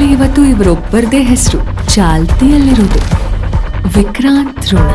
ಇವತ್ತು ಇವರೊಬ್ಬರದೇ ಹೆಸರು ಚಾಲ್ತಿಯಲ್ಲಿರೋದು ವಿಕ್ರಾಂತ್ ಋಣ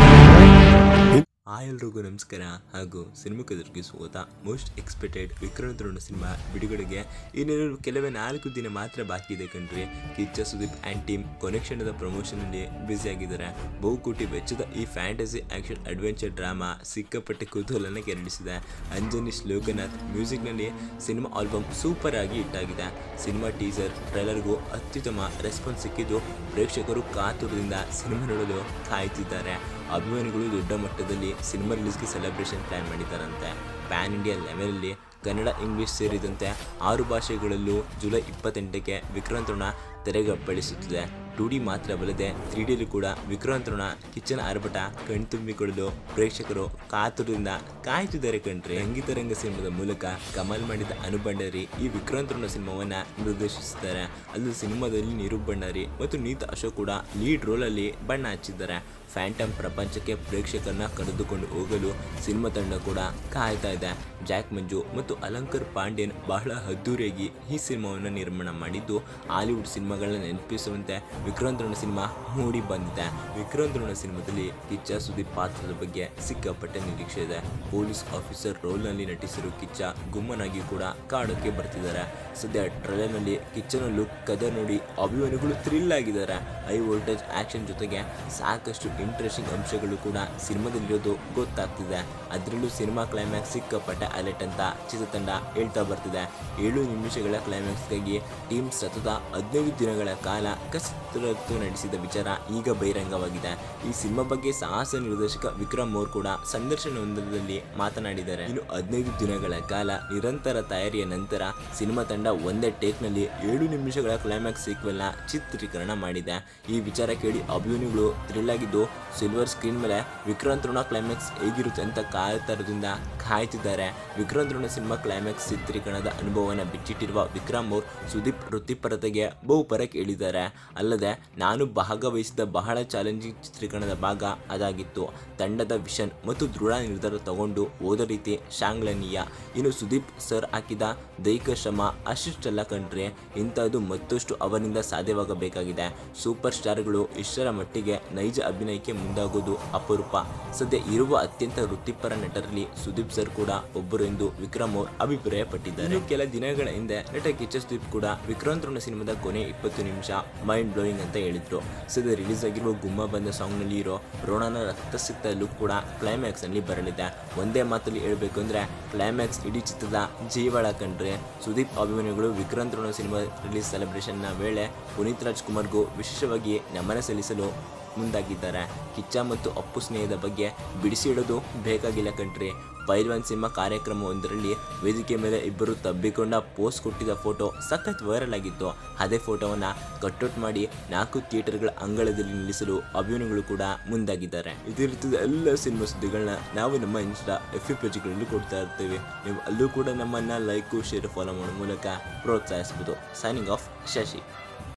ಆ ಎಲ್ರಿಗೂ ನಮಸ್ಕಾರ ಹಾಗೂ ಸಿನಿಮಾಕ್ಕೆ ಸ್ವಾಗತ ಮೋಸ್ಟ್ ಎಕ್ಸ್ಪೆಕ್ಟೆಡ್ ವಿಕ್ರಾಂತ್ ಋಣ ಸಿನಿಮಾ ಬಿಡುಗಡೆಗೆ ಇನ್ನೇನು ಕೆಲವೇ ನಾಲ್ಕು ದಿನ ಮಾತ್ರ ಬಾಕಿ ಇದೆ ಕಣ್ರಿ ಕಿಚ್ಚ ಸುದೀಪ್ ಆ್ಯಂಡ್ ಟೀಮ್ ಕೊನೆಕ್ಷನದ ಪ್ರಮೋಷನಲ್ಲಿ ಬ್ಯುಸಿ ಆಗಿದ್ದಾರೆ ಬಹುಕೋಟಿ ವೆಚ್ಚದ ಈ ಫ್ಯಾಂಟಸಿ ಆ್ಯಕ್ಷನ್ ಅಡ್ವೆಂಚರ್ ಡ್ರಾಮಾ ಸಿಕ್ಕಾಪಟ್ಟೆ ಕುತೂಹಲನ ಕೆರಳಿಸಿದೆ ಅಂಜನೀಶ್ ಲೋಕನಾಥ್ ಮ್ಯೂಸಿಕ್ನಲ್ಲಿ ಸಿನಿಮಾ ಆಲ್ಬಮ್ ಸೂಪರ್ ಆಗಿ ಹಿಟ್ಟಾಗಿದೆ ಸಿನಿಮಾ ಟೀಸರ್ ಟ್ರೈಲರ್ಗೂ ಅತ್ಯುತ್ತಮ ರೆಸ್ಪಾನ್ಸ್ ಸಿಕ್ಕಿದ್ದು ಪ್ರೇಕ್ಷಕರು ಕಾತುರದಿಂದ ಸಿನಿಮಾ ನೋಡಲು ಕಾಯ್ತಿದ್ದಾರೆ ಅಭಿಮಾನಿಗಳು ದೊಡ್ಡ ಮಟ್ಟದಲ್ಲಿ ಸಿನಿಮಾ ರಿಲೀಸ್ಗೆ ಸೆಲೆಬ್ರೇಷನ್ ಪ್ಲ್ಯಾನ್ ಮಾಡಿದ್ದಾರಂತೆ ಪ್ಯಾನ್ ಇಂಡಿಯಾ ಲೆವೆಲಲ್ಲಿ ಕನ್ನಡ ಇಂಗ್ಲಿಷ್ ಸೇರಿದಂತೆ ಆರು ಭಾಷೆಗಳಲ್ಲೂ ಜುಲೈ ಇಪ್ಪತ್ತೆಂಟಕ್ಕೆ ವಿಕ್ರಾಂತರಣ ತೆರೆಗಪ್ಪಳಿಸುತ್ತಿದೆ ಟು ಡಿ ಮಾತ್ರವಲ್ಲದೆ ತ್ರೀ ಡಿಯಲ್ಲೂ ಕೂಡ ವಿಕ್ರಾಂತರಣ ಕಿಚ್ಚನ ಆರ್ಭಟ ಕಣ್ತುಂಬಿಕೊಳ್ಳಲು ಪ್ರೇಕ್ಷಕರು ಕಾತುರದಿಂದ ಕಾಯ್ತಿದ್ದಾರೆ ಕಣ್ರಿ ಸಂಗೀತ ರಂಗ ಸಿನಿಮಾದ ಮೂಲಕ ಕಮಲ್ ಮಾಡಿದ ಅನು ಭಂಡಾರಿ ಈ ವಿಕ್ರಾಂತರಣ ಸಿನಿಮಾವನ್ನ ನಿರ್ದೇಶಿಸಿದ್ದಾರೆ ಅಲ್ಲೂ ಸಿನಿಮಾದಲ್ಲಿ ನೀರು ಭಂಡಾರಿ ಮತ್ತು ನೀತಾ ಅಶೋಕ್ ಕೂಡ ಲೀಡ್ ರೋಲಲ್ಲಿ ಬಣ್ಣ ಹಚ್ಚಿದ್ದಾರೆ ಫ್ಯಾಂಟಮ್ ಪ್ರಪಂಚಕ್ಕೆ ಪ್ರೇಕ್ಷಕರನ್ನ ಕರೆದುಕೊಂಡು ಹೋಗಲು ಸಿನಿಮಾ ತಂಡ ಕೂಡ ಕಾಯ್ತಾ ಇದೆ ಜಾಕ್ ಮಂಜು ಮತ್ತು ಅಲಂಕರ್ ಪಾಂಡ್ಯನ್ ಬಹಳ ಅದ್ದೂರಿಯಾಗಿ ಈ ಸಿನಿಮಾವನ್ನು ನಿರ್ಮಾಣ ಮಾಡಿದ್ದು ಹಾಲಿವುಡ್ ಸಿನಿಮಾಗಳನ್ನ ನೆನಪಿಸುವಂತೆ ವಿಕ್ರಾಂತರಣ ಸಿನಿಮಾ ಮೂಡಿ ಬಂದಿದೆ ವಿಕ್ರಾಂತರಣ ಸಿನಿಮಾದಲ್ಲಿ ಕಿಚ್ಚ ಸುದೀಪ್ ಪಾತ್ರದ ಬಗ್ಗೆ ಸಿಕ್ಕಾಪಟ್ಟೆ ನಿರೀಕ್ಷೆ ಇದೆ ಪೊಲೀಸ್ ಆಫೀಸರ್ ರೋಲ್ನಲ್ಲಿ ನಟಿಸಿರುವ ಕಿಚ್ಚ ಗುಮ್ಮನಾಗಿ ಕೂಡ ಕಾಡೋಕೆ ಬರ್ತಿದ್ದಾರೆ ಸದ್ಯ ಟ್ರೈಲರ್ನಲ್ಲಿ ಕಿಚ್ಚನ ಲುಕ್ ಕದರ್ ನೋಡಿ ಅಭಿಮಾನಿಗಳು ಥ್ರಿಲ್ ಆಗಿದ್ದಾರೆ ಹೈ ವೋಲ್ಟೇಜ್ ಆಕ್ಷನ್ ಜೊತೆಗೆ ಸಾಕಷ್ಟು ಇಂಟ್ರೆಸ್ಟಿಂಗ್ ಅಂಶಗಳು ಕೂಡ ಸಿನಿಮಾದಲ್ಲಿರೋದು ಗೊತ್ತಾಗ್ತಿದೆ ಅದರಲ್ಲೂ ಸಿನಿಮಾ ಕ್ಲೈಮ್ಯಾಕ್ಸ್ ಸಿಕ್ಕಾಪಟ್ಟೆ ಅಲೆಟ್ ಅಂತ ಚಿತ್ರತಂಡ ಹೇಳ್ತಾ ಬರ್ತಿದೆ ಏಳು ನಿಮಿಷಗಳ ಕ್ಲೈಮ್ಯಾಕ್ಸ್ಗಾಗಿ ಟೀಮ್ ಸತತ ಹದಿನೈದು ದಿನಗಳ ಕಾಲ ಕಸರತ್ತು ನಡೆಸಿದ ವಿಚಾರ ಈಗ ಬಹಿರಂಗವಾಗಿದೆ ಈ ಸಿನಿಮಾ ಬಗ್ಗೆ ಸಾಹಸ ನಿರ್ದೇಶಕ ವಿಕ್ರಮ್ ಮೋರ್ ಕೂಡ ಸಂದರ್ಶನವೊಂದರಲ್ಲಿ ಮಾತನಾಡಿದ್ದಾರೆ ಇನ್ನು ಹದಿನೈದು ದಿನಗಳ ಕಾಲ ನಿರಂತರ ತಯಾರಿಯ ನಂತರ ಸಿನಿಮಾ ತಂಡ ಒಂದೇ ಟೇಕ್ನಲ್ಲಿ ಏಳು ನಿಮಿಷಗಳ ಕ್ಲೈಮ್ಯಾಕ್ಸ್ ಸೀಕ್ವೆಲ್ನ ಚಿತ್ರೀಕರಣ ಮಾಡಿದೆ ಈ ವಿಚಾರ ಕೇಳಿ ಅಭಿಮಾನಿಗಳು ಥ್ರಿಲ್ ಆಗಿದ್ದು ಸಿಲ್ವರ್ ಸ್ಕ್ರೀನ್ ಮೇಲೆ ವಿಕ್ರಾಂತ್ ಋಣ ಕ್ಲೈಮ್ಯಾಕ್ಸ್ ಹೇಗಿರುತ್ತೆ ಅಂತ ಕಾತರದಿಂದ ಕಾಯ್ತಿದ್ದಾರೆ ವಿಕ್ರಾಂತ್ ಋಣ ಸಿನಿಮಾ ಕ್ಲೈಮ್ಯಾಕ್ಸ್ ಚಿತ್ರೀಕರಣದ ಅನುಭವವನ್ನು ಬಿಚ್ಚಿಟ್ಟಿರುವ ವಿಕ್ರಮ್ ಅವ್ರು ಸುದೀಪ್ ವೃತ್ತಿಪರತೆಗೆ ಬಹುಪರಕ್ಕೆ ಹೇಳಿದ್ದಾರೆ ಅಲ್ಲದೆ ನಾನು ಭಾಗವಹಿಸಿದ ಬಹಳ ಚಾಲೆಂಜಿಂಗ್ ಚಿತ್ರೀಕರಣದ ಭಾಗ ಅದಾಗಿತ್ತು ತಂಡದ ವಿಷನ್ ಮತ್ತು ದೃಢ ನಿರ್ಧಾರ ತಗೊಂಡು ಹೋದ ರೀತಿ ಶಾಂಗ್ಲನೀಯ ಇನ್ನು ಸುದೀಪ್ ಸರ್ ಹಾಕಿದ ದೈಹಿಕ ಶ್ರಮ ಅಷ್ಟಿಷ್ಟಲ್ಲ ಕಂಡ್ರೆ ಇಂಥದ್ದು ಮತ್ತಷ್ಟು ಅವರಿಂದ ಸಾಧ್ಯವಾಗಬೇಕಾಗಿದೆ ಸೂಪರ್ ಸ್ಟಾರ್ಗಳು ಇಷ್ಟರ ಮಟ್ಟಿಗೆ ನೈಜ ಅಭಿನಯಕ್ಕೆ ಮುಂದಾಗೋದು ಅಪರೂಪ ಸದ್ಯ ಇರುವ ಅತ್ಯಂತ ವೃತ್ತಿಪರ ನಟರಲ್ಲಿ ಸುದೀಪ್ ಸರ್ ಕೂಡ ಒಬ್ಬರು ಎಂದು ವಿಕ್ರಮ್ ಅವ್ರು ಅಭಿಪ್ರಾಯಪಟ್ಟಿದ್ದಾರೆ ಇನ್ನು ಕೆಲ ದಿನಗಳ ಹಿಂದೆ ನಟ ಕಿಚ್ಚ ಸುದೀಪ್ ಕೂಡ ವಿಕ್ರಾಂತ್ ಋಣ ಸಿನಿಮಾದ ಕೊನೆ ಇಪ್ಪತ್ತು ನಿಮಿಷ ಮೈಂಡ್ ಬ್ಲೋಯಿಂಗ್ ಅಂತ ಹೇಳಿದ್ರು ಸದ್ಯ ರಿಲೀಸ್ ಆಗಿರುವ ಗುಮ್ಮ ಬಂದ ಸಾಂಗ್ ನಲ್ಲಿ ಇರೋ ರೋಣನ ರಕ್ತಸಿಕ್ತ ಲುಕ್ ಕೂಡ ಕ್ಲೈಮ್ಯಾಕ್ಸ್ ನಲ್ಲಿ ಬರಲಿದೆ ಒಂದೇ ಮಾತಲ್ಲಿ ಹೇಳ್ಬೇಕು ಅಂದ್ರೆ ಕ್ಲೈಮ್ಯಾಕ್ಸ್ ಇಡೀ ಚಿತ್ರದ ಜೀವಾಳ ಕಂಡ್ರೆ ಸುದೀಪ್ ಅಭಿಮಾನಿಗಳು ವಿಕ್ರಾಂತ್ ಋಣ ಸಿನಿಮಾ ರಿಲೀಸ್ ಸೆಲೆಬ್ರೇಷನ್ ನ ವೇಳೆ ಪುನೀತ್ ರಾಜ್ಕುಮಾರ್ಗೂ ವಿಶೇಷವಾಗಿ ನಮನ ಸಲ್ಲಿಸಲು ಮುಂದಾಗಿದ್ದಾರೆ ಕಿಚ್ಚ ಮತ್ತು ಅಪ್ಪು ಸ್ನೇಹದ ಬಗ್ಗೆ ಬಿಡಿಸಿ ಇಡೋದು ಬೇಕಾಗಿಲ್ಲ ಕಂಡ್ರಿ ಪೈಲ್ವಾನ್ ಸಿನಿಮಾ ಕಾರ್ಯಕ್ರಮವೊಂದರಲ್ಲಿ ವೇದಿಕೆ ಮೇಲೆ ಇಬ್ಬರು ತಬ್ಬಿಕೊಂಡ ಪೋಸ್ಟ್ ಕೊಟ್ಟಿದ್ದ ಫೋಟೋ ಸಖತ್ ವೈರಲ್ ಆಗಿತ್ತು ಅದೇ ಫೋಟೋವನ್ನು ಕಟ್ಔಟ್ ಮಾಡಿ ನಾಲ್ಕು ಥಿಯೇಟರ್ಗಳ ಅಂಗಳದಲ್ಲಿ ನಿಲ್ಲಿಸಲು ಅಭಿಮಾನಿಗಳು ಕೂಡ ಮುಂದಾಗಿದ್ದಾರೆ ಇದೇ ರೀತಿಯ ಎಲ್ಲ ಸಿನಿಮಾ ಸುದ್ದಿಗಳನ್ನ ನಾವು ನಮ್ಮ ಇನ್ಸ್ಟಾ ಎಫ್ ಇ ಪೇಜ್ಗಳಲ್ಲಿ ಕೊಡ್ತಾ ಇರ್ತೀವಿ ನೀವು ಅಲ್ಲೂ ಕೂಡ ನಮ್ಮನ್ನು ಲೈಕು ಶೇರ್ ಫಾಲೋ ಮಾಡೋ ಮೂಲಕ ಪ್ರೋತ್ಸಾಹಿಸ್ಬೋದು ಸೈನಿಂಗ್ ಆಫ್ ಶಶಿ